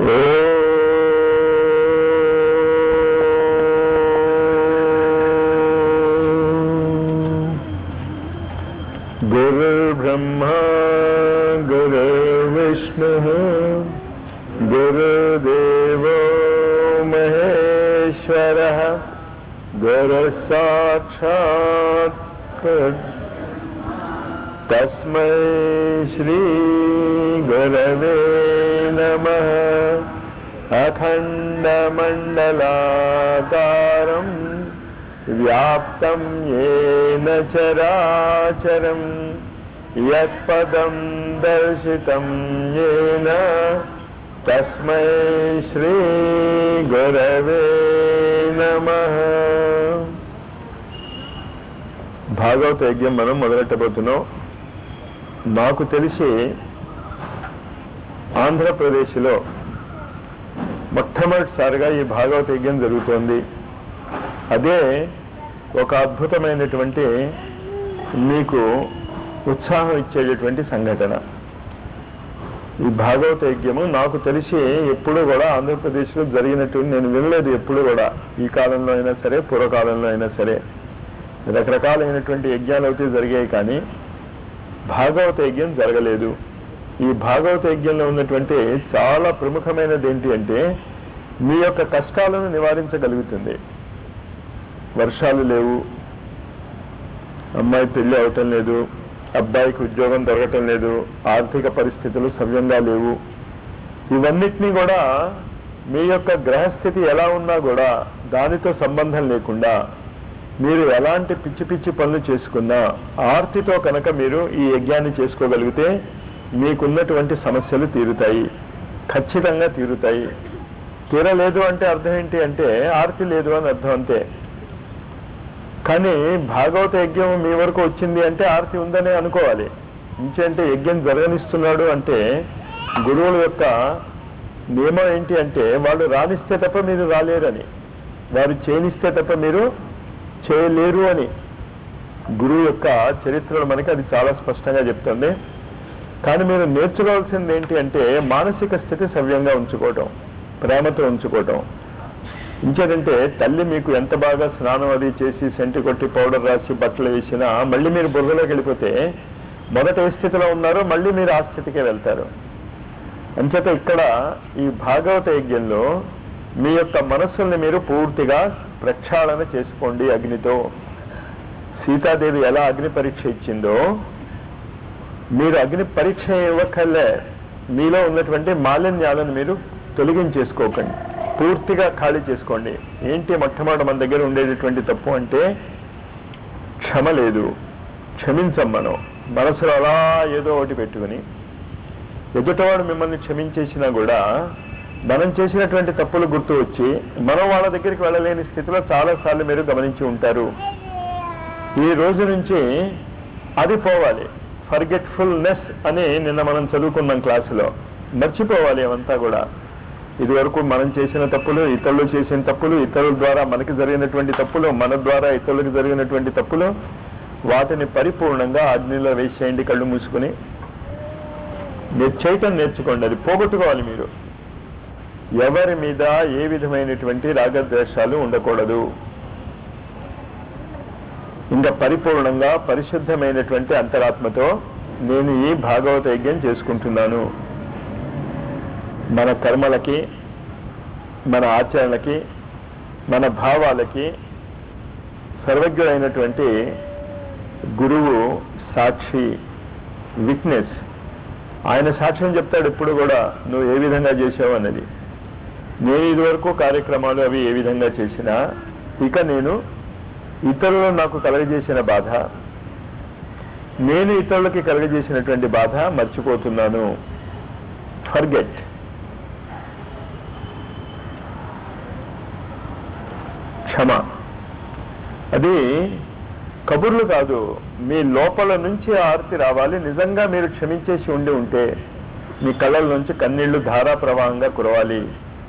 गुरुर्ब्रह्मा गुरुर्विष्णुः गुरुदेवो महेश्वरः गुरुसाक्षात् गुरु- तस्मै श्रीगुरवे नमः अखण्डमण्डलाकारम् व्याप्तं येन चराचरम् यत्पदं दर्शितं येन तस्मै श्रीगुरवे नमः భాగవత యజ్ఞం మనం మొదలెట్టబోతున్నాం నాకు తెలిసి ఆంధ్రప్రదేశ్లో మొట్టమొదటిసారిగా ఈ భాగవత యజ్ఞం జరుగుతోంది అదే ఒక అద్భుతమైనటువంటి మీకు ఉత్సాహం ఇచ్చేటటువంటి సంఘటన ఈ భాగవత యజ్ఞము నాకు తెలిసి ఎప్పుడూ కూడా ఆంధ్రప్రదేశ్లో జరిగినట్టు నేను వినలేదు ఎప్పుడు కూడా ఈ కాలంలో అయినా సరే పూర్వకాలంలో అయినా సరే రకరకాలైనటువంటి యజ్ఞాలు అయితే జరిగాయి కానీ భాగవత యజ్ఞం జరగలేదు ఈ భాగవత యజ్ఞంలో ఉన్నటువంటి చాలా ప్రముఖమైనది ఏంటి అంటే మీ యొక్క కష్టాలను నివారించగలుగుతుంది వర్షాలు లేవు అమ్మాయి పెళ్లి అవటం లేదు అబ్బాయికి ఉద్యోగం దొరకటం లేదు ఆర్థిక పరిస్థితులు సవ్యంగా లేవు ఇవన్నిటినీ కూడా మీ యొక్క గ్రహస్థితి ఎలా ఉన్నా కూడా దానితో సంబంధం లేకుండా మీరు ఎలాంటి పిచ్చి పిచ్చి పనులు చేసుకున్నా ఆర్తితో కనుక మీరు ఈ యజ్ఞాన్ని చేసుకోగలిగితే మీకున్నటువంటి సమస్యలు తీరుతాయి ఖచ్చితంగా తీరుతాయి తీరలేదు అంటే అర్థం ఏంటి అంటే ఆర్తి లేదు అని అర్థం అంతే కానీ భాగవత యజ్ఞం మీ వరకు వచ్చింది అంటే ఆర్తి ఉందనే అనుకోవాలి ఇంకేంటే యజ్ఞం జరగనిస్తున్నాడు అంటే గురువుల యొక్క నియమం ఏంటి అంటే వాళ్ళు రానిస్తే తప్ప మీరు రాలేరని వారు చేయనిస్తే తప్ప మీరు చేయలేరు అని గురువు యొక్క చరిత్రలో మనకి అది చాలా స్పష్టంగా చెప్తుంది కానీ మీరు నేర్చుకోవాల్సింది ఏంటి అంటే మానసిక స్థితి సవ్యంగా ఉంచుకోవటం ప్రేమతో ఉంచుకోవటం ఇంకేంటంటే తల్లి మీకు ఎంత బాగా స్నానం అది చేసి సెంటు కొట్టి పౌడర్ రాసి బట్టలు వేసినా మళ్ళీ మీరు బుర్రలోకి వెళ్ళిపోతే మొదట ఏ స్థితిలో ఉన్నారో మళ్ళీ మీరు ఆ స్థితికే వెళ్తారు అంచేత ఇక్కడ ఈ భాగవత యజ్ఞంలో మీ యొక్క మనస్సుల్ని మీరు పూర్తిగా ప్రక్షాళన చేసుకోండి అగ్నితో సీతాదేవి ఎలా అగ్ని పరీక్ష ఇచ్చిందో మీరు అగ్ని పరీక్ష ఇవ్వకల్లే మీలో ఉన్నటువంటి మాలిన్యాలను మీరు తొలగించేసుకోకండి పూర్తిగా ఖాళీ చేసుకోండి ఏంటి మొట్టమొదటి మన దగ్గర ఉండేటటువంటి తప్పు అంటే క్షమ లేదు క్షమించం మనం మనసులో అలా ఏదో ఒకటి పెట్టుకుని ఎదుటవాడు మిమ్మల్ని క్షమించేసినా కూడా మనం చేసినటువంటి తప్పులు గుర్తు వచ్చి మనం వాళ్ళ దగ్గరికి వెళ్ళలేని స్థితిలో చాలాసార్లు మీరు గమనించి ఉంటారు ఈ రోజు నుంచి అది పోవాలి ఫర్గెట్ఫుల్నెస్ అని నిన్న మనం చదువుకున్నాం క్లాసులో మర్చిపోవాలి అవంతా కూడా ఇది వరకు మనం చేసిన తప్పులు ఇతరులు చేసిన తప్పులు ఇతరుల ద్వారా మనకి జరిగినటువంటి తప్పులు మన ద్వారా ఇతరులకు జరిగినటువంటి తప్పులు వాటిని పరిపూర్ణంగా అగ్నిలో వేసేయండి కళ్ళు మూసుకుని మీరు చేయటం నేర్చుకోండి అది పోగొట్టుకోవాలి మీరు ఎవరి మీద ఏ విధమైనటువంటి రాగద్వేషాలు ఉండకూడదు ఇంకా పరిపూర్ణంగా పరిశుద్ధమైనటువంటి అంతరాత్మతో నేను ఈ భాగవత యజ్ఞం చేసుకుంటున్నాను మన కర్మలకి మన ఆచరణలకి మన భావాలకి సర్వజ్ఞుడైనటువంటి గురువు సాక్షి విట్నెస్ ఆయన సాక్ష్యం చెప్తాడు ఎప్పుడు కూడా నువ్వు ఏ విధంగా చేసావు అన్నది నేను ఇదివరకు కార్యక్రమాలు అవి ఏ విధంగా చేసినా ఇక నేను ఇతరులు నాకు కలగజేసిన బాధ నేను ఇతరులకి కలగజేసినటువంటి బాధ మర్చిపోతున్నాను ఫర్గెట్ క్షమ అది కబుర్లు కాదు మీ లోపల నుంచి ఆర్తి రావాలి నిజంగా మీరు క్షమించేసి ఉండి ఉంటే మీ కళ్ళల నుంచి కన్నీళ్లు ధారా ప్రవాహంగా కురవాలి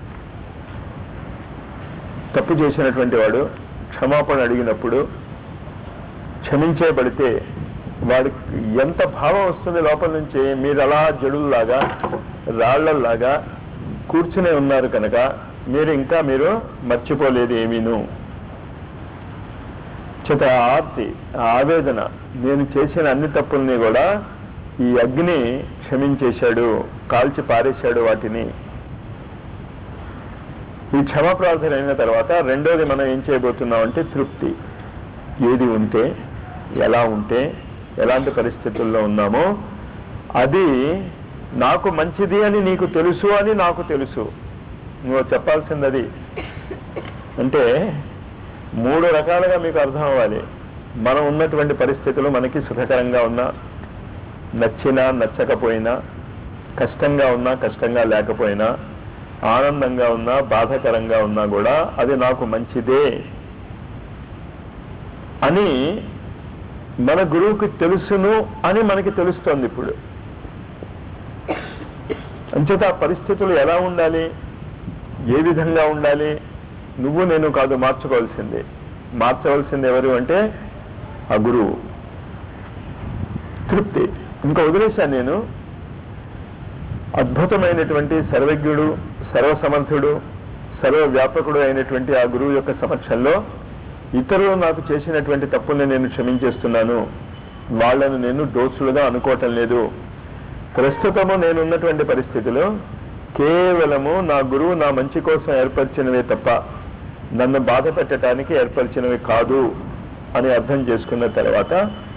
తప్పు చేసినటువంటి వాడు క్షమాపణ అడిగినప్పుడు క్షమించేబడితే వాడికి ఎంత భావం వస్తుంది లోపల నుంచి మీరు అలా జడుల్లాగా రాళ్లలాగా కూర్చునే ఉన్నారు కనుక మీరు ఇంకా మీరు మర్చిపోలేదు ఏమీను చేత ఆ ఆర్తి ఆ ఆవేదన నేను చేసిన అన్ని తప్పుల్ని కూడా ఈ అగ్ని క్షమించేశాడు కాల్చి పారేశాడు వాటిని ఈ క్షమ ప్రార్థన అయిన తర్వాత రెండోది మనం ఏం చేయబోతున్నాం అంటే తృప్తి ఏది ఉంటే ఎలా ఉంటే ఎలాంటి పరిస్థితుల్లో ఉన్నామో అది నాకు మంచిది అని నీకు తెలుసు అని నాకు తెలుసు నువ్వు చెప్పాల్సింది అది అంటే మూడు రకాలుగా మీకు అర్థం అవ్వాలి మనం ఉన్నటువంటి పరిస్థితులు మనకి సుఖకరంగా ఉన్నా నచ్చినా నచ్చకపోయినా కష్టంగా ఉన్నా కష్టంగా లేకపోయినా ఆనందంగా ఉన్నా బాధాకరంగా ఉన్నా కూడా అది నాకు మంచిదే అని మన గురువుకి తెలుసును అని మనకి తెలుస్తోంది ఇప్పుడు అంచేత ఆ పరిస్థితులు ఎలా ఉండాలి ఏ విధంగా ఉండాలి నువ్వు నేను కాదు మార్చుకోవాల్సింది మార్చవలసింది ఎవరు అంటే ఆ గురువు తృప్తి ఇంకా వదిలేశాను నేను అద్భుతమైనటువంటి సర్వజ్ఞుడు సర్వసమర్థుడు సర్వవ్యాపకుడు అయినటువంటి ఆ గురువు యొక్క సమక్షంలో ఇతరులు నాకు చేసినటువంటి తప్పుల్ని నేను క్షమించేస్తున్నాను వాళ్ళను నేను దోషులుగా అనుకోవటం లేదు ప్రస్తుతము నేనున్నటువంటి పరిస్థితిలో కేవలము నా గురువు నా మంచి కోసం ఏర్పరిచినవే తప్ప నన్ను బాధ పెట్టడానికి ఏర్పరిచినవి కాదు అని అర్థం చేసుకున్న తర్వాత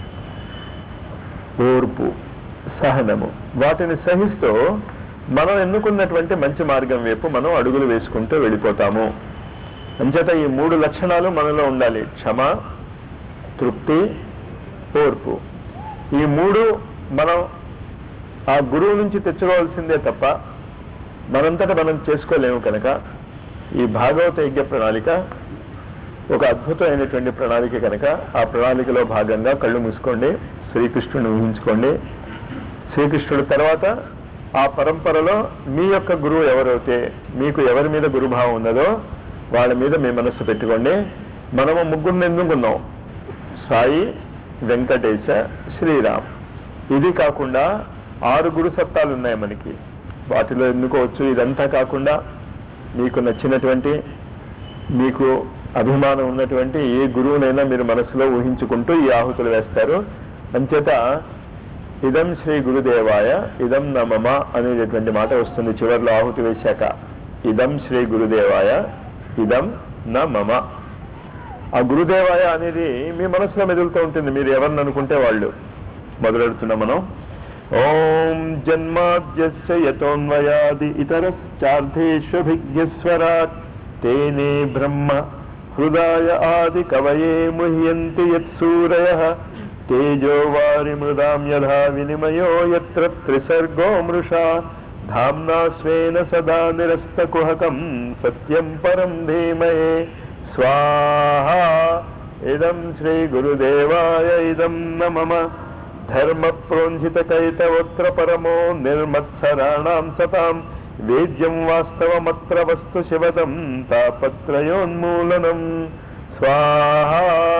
ఓర్పు సహనము వాటిని సహిస్తూ మనం ఎన్నుకున్నటువంటి మంచి మార్గం వైపు మనం అడుగులు వేసుకుంటూ వెళ్ళిపోతాము అంచేత ఈ మూడు లక్షణాలు మనలో ఉండాలి క్షమ తృప్తి ఓర్పు ఈ మూడు మనం ఆ గురువు నుంచి తెచ్చుకోవాల్సిందే తప్ప మనంతట మనం చేసుకోలేము కనుక ఈ భాగవత యజ్ఞ ప్రణాళిక ఒక అద్భుతమైనటువంటి ప్రణాళిక కనుక ఆ ప్రణాళికలో భాగంగా కళ్ళు మూసుకోండి శ్రీకృష్ణుని ఊహించుకోండి శ్రీకృష్ణుడు తర్వాత ఆ పరంపరలో మీ యొక్క గురువు ఎవరైతే మీకు ఎవరి మీద గురుభావం ఉన్నదో వాళ్ళ మీద మీ మనస్సు పెట్టుకోండి మనము ముగ్గురు ఎన్నుకున్నాం సాయి వెంకటేశ శ్రీరామ్ ఇది కాకుండా ఆరు గురు సత్తాలు ఉన్నాయి మనకి వాటిలో ఎన్నుకోవచ్చు ఇదంతా కాకుండా మీకు నచ్చినటువంటి మీకు అభిమానం ఉన్నటువంటి ఏ గురువునైనా మీరు మనసులో ఊహించుకుంటూ ఈ ఆహుతులు వేస్తారు అంచేత ఇదం శ్రీ గురుదేవాయ ఇదం నమమ అనేటటువంటి మాట వస్తుంది చివరిలో ఆహుతి వేశాక ఇదం శ్రీ గురుదేవాయ ఇదం న మమ ఆ గురుదేవాయ అనేది మీ మనసులో మెదులుతూ ఉంటుంది మీరు ఎవరిని అనుకుంటే వాళ్ళు మొదలెడుతున్నాం మనం ఓం జన్మాద్యస్య యతోన్వయాది ఇతరశ్చార్థేష్వభిజ్ఞస్వరాట్ తేనే బ్రహ్మ హృదయ ఆది కవయే ముహ్యంతి యత్సూరయ తేజో వారి మృదాం యథా వినిమయో యత్ర త్రిసర్గో మృషా ధామ్నా స్వేన సదా నిరస్తకుహకం సత్యం పరం ధీమయే స్వాహా ఇదం శ్రీ గురుదేవాయ ఇదం న మమ ధర్మ ప్రోంజిత కైతవత్ర పరమో నిర్మత్సరాణాం సతాం వేద్యం వాస్తవమత్ర వస్తు శివదం తాపత్రయోన్మూలనం స్వాహా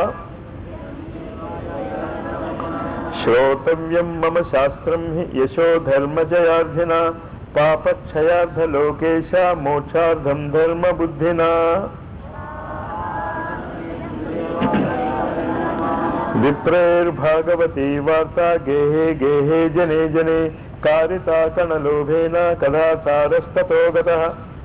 శ్రోతవ్యం మమ శాస్త్రం హి యశో ధర్మజయార్ధిన పాపక్షయార్థ లోకేశ మోక్షార్థం ధర్మ బుద్ధినా విప్రైర్భాగవతీ వార్తా గేహే గేహే జనే జనే కారితా కణలోభేన కథాచారస్తతో గతః